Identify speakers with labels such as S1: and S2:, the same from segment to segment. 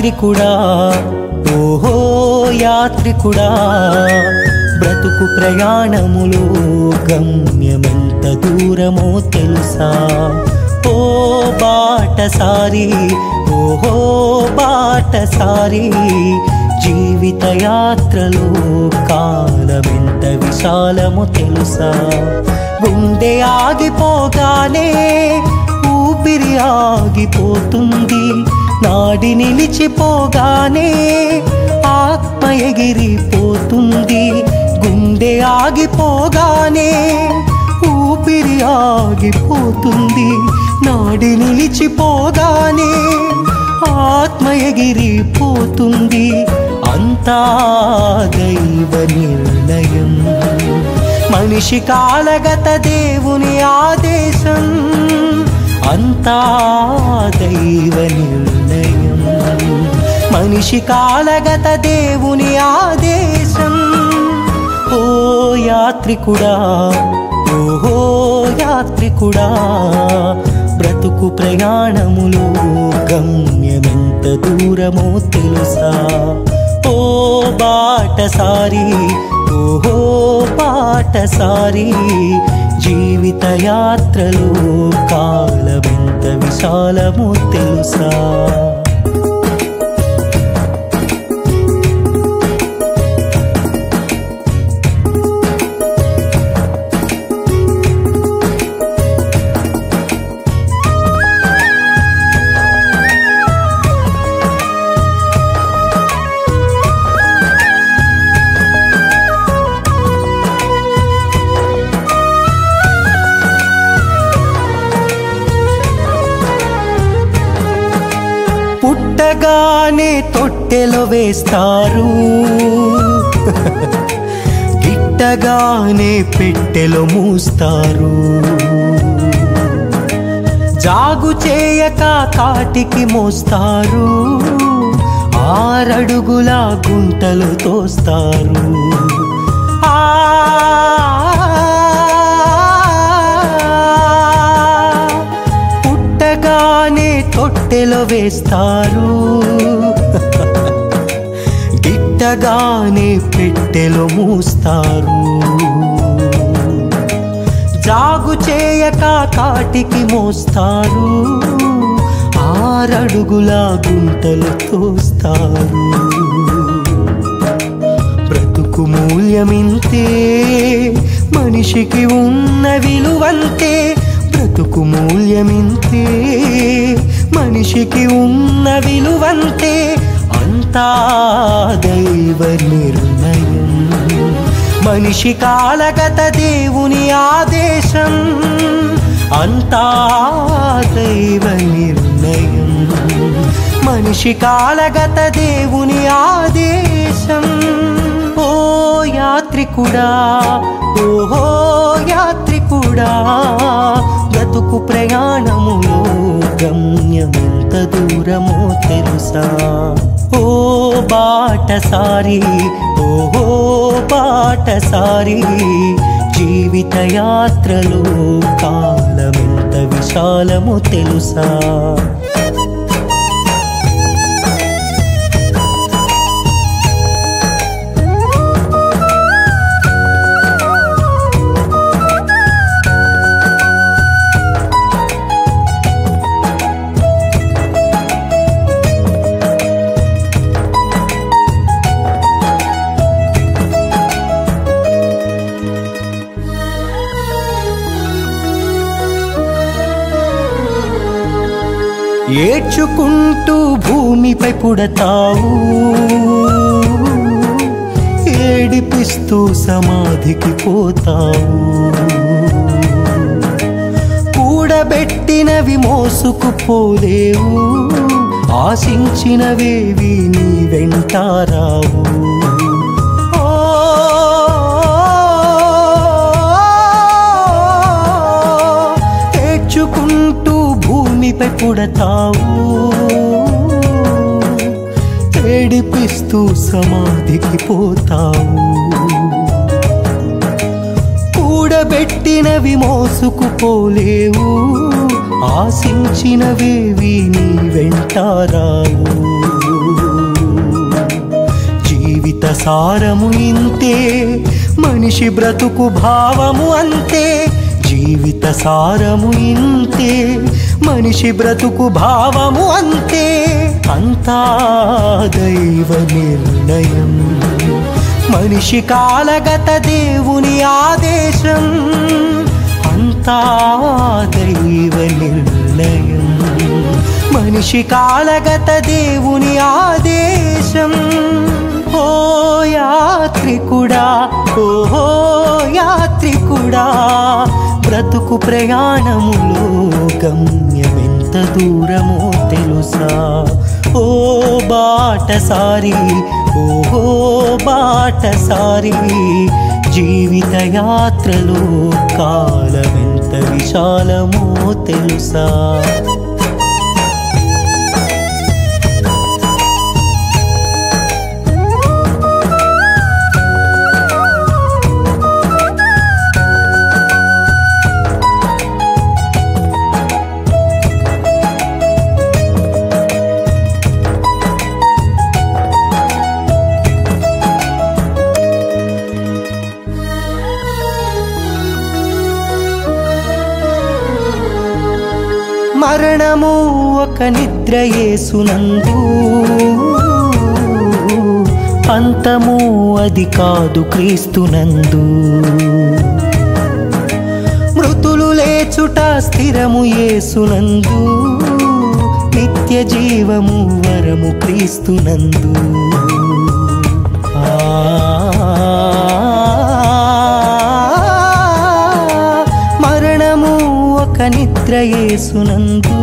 S1: యాత్రికుడా ఓహో యాత్రికుడా బ్రతుకు ప్రయాణములో గమ్యమెంత దూరమో తెలుసా ఓ బాటసారి ఓహో బాటసారి జీవిత యాత్రలో కాలమెంత విశాలమో తెలుసా గుండె ఆగిపోగానే ఊపిరి ఆగిపోతుంది నాడి నిలిచిపోగానే ఆత్మ ఎగిరిపోతుంది గుండె ఆగిపోగానే ఊపిరి ఆగిపోతుంది నాడి నిలిచిపోగానే ఆత్మ ఎగిరిపోతుంది అంతా దైవ నిర్ణయం మనిషి కాలగత దేవుని ఆదేశం అంతా దైవ నిర్ణయం మనిషి కాలగత దేవుని ఆదేశం ఓ యాత్రికుడా ఓహో యాత్రికుడా బ్రతుకు ప్రయాణములో గమ్యమెంత దూరమో తెలుసా ఓ బాటసారి ఓహో బాటసారి జీవిత యాత్రలో కాలమెంత విశాలమో తెలుసా పుట్టగానే తొట్టెలో వేస్తారు గిట్టగానే పెట్టెలో మూస్తారు జాగు చేయక కాటికి మోస్తారు ఆరడుగుల గుంటలు తోస్తారు ఆ పుట్టగానే తొట్టెలో వేస్తారు గిట్టగానే పెట్టెలో మూస్తారు జాగు చేయక కాటికి మోస్తారు ఆరడుగుల గుంటలు తోస్తారు బ్రతుకు మూల్యమింతే మనిషికి ఉన్న విలువంతే బ్రతుకు మూల్యమింతే మనిషికి ఉన్న విలువంతే అంతా దైవ నిర్ణయం మనిషి కాలగత దేవుని ఆదేశం అంతా దైవ నిర్ణయం మనిషి కాలగత దేవుని ఆదేశం ఓ యాత్రికుడా ఓహో యాత్రికుడా బ్రతుకు ప్రయాణములో గమ్యమెంత దూరమో తెలుసా ఓ బాటసారి ఓహో బాటసారి జీవిత యాత్రలో కాలమెంత విశాలమో తెలుసా ఏడ్చుకుంటూ భూమిపై పుడతావు ఏడిపిస్తూ సమాధికి పోతావు కూడబెట్టినవి మోసుకుపోలేవు ఆశించినవేవి నీ వెంటారావు ఓ ఏడ్చుకుంటూ భూమిపై పుడతావు ఏడిపిస్తూ సమాధికి పోతావు కూడబెట్టినవి మోసుకుపోలేవు ఆశించినవేవి నీ వెంటారావు సారము ఇంతే మనిషి బ్రతుకు భావము అంతే జీవిత సారము ఇంతే మనిషి బ్రతుకు భావము అంతే అంతా దైవ నిర్ణయం మనిషి కాలగత దేవుని ఆదేశం అంతా దైవ నిర్ణయం మనిషి కాలగత దేవుని ఆదేశం ఓ యాత్రికుడా ఓహో యాత్రికుడా బ్రతుకు ప్రయాణములో గమ్యమెంత దూరమో తెలుసా ఓ బాటసారి ఓహో బాటసారి జీవిత యాత్రలో కాలమెంత విశాలమో తెలుసా మరణము ఒక నిద్ర యేసునందు అంతము అది కాదు క్రీస్తునందు మృతులు లేచుట స్థిరము యేసునందు నిత్య జీవము వరము క్రీస్తునందు మరణము ఒక నిద్ర యేసునందు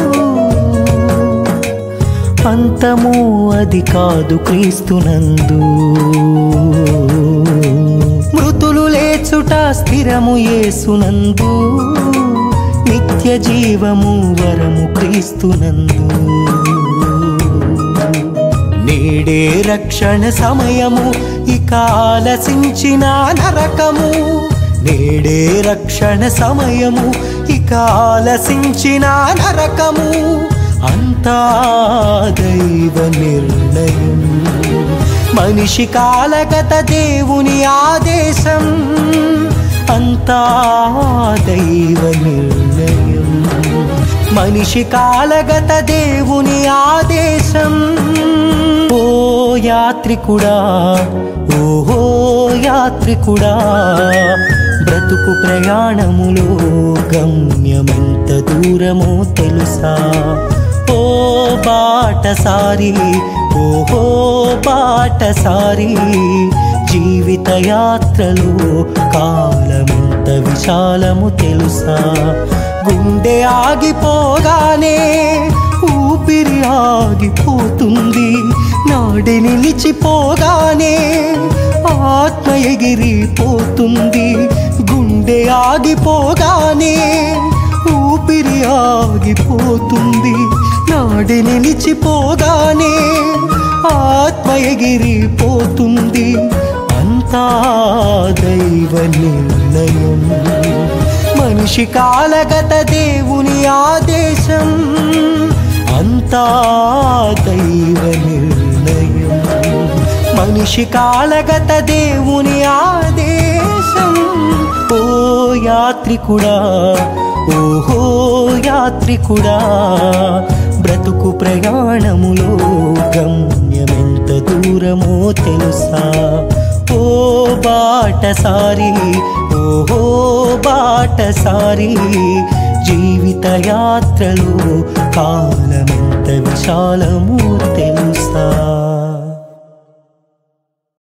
S1: అంతము అది కాదు క్రీస్తునందు మృతులు లేచుట స్థిరము యేసునందు నిత్య జీవము వరము క్రీస్తునందు నేడే రక్షణ సమయము ఇక ఆలసించిన నరకము నేడే రక్షణ సమయము ఇక ఆలసించిన నరకము అంతా దైవ నిర్ణయం మనిషి కాలగత దేవుని ఆదేశం అంతా దైవ నిర్ణయం మనిషి కాలగత దేవుని ఆదేశం ఓ యాత్రికుడా ఓహో యాత్రికుడా బ్రతుకు ప్రయాణములో గమ్యమెంత దూరమో తెలుసా ఓ బాటసారి ఓహో బాటసారి జీవిత యాత్రలో కాలమెంత విశాలము తెలుసా గుండె ఆగిపోగానే ఊపిరి ఆగిపోతుంది నాడి నిలిచిపోగానే ఆత్మ ఎగిరిపోతుంది గుండె ఆగిపోగానే ఊపిరి ఆగిపోతుంది నాడి నిలిచిపోగానే ఆత్మ ఎగిరిపోతుంది అంతా దైవ నిర్ణయం మనిషి కాలగత దేవుని ఆదేశం అంతా దైవ నిర్ణయం మనిషి కాలగత దేవుని ఆదేశం ఓ యాత్రికుడా ఓహో యాత్రికుడా బ్రతుకు ప్రయాణములో గమ్యమెంత దూరమో తెలుసా ఓ బాటసారి ఓహో బాటసారి జీవిత యాత్రలో కాలమెంత విశాలము తెలుసా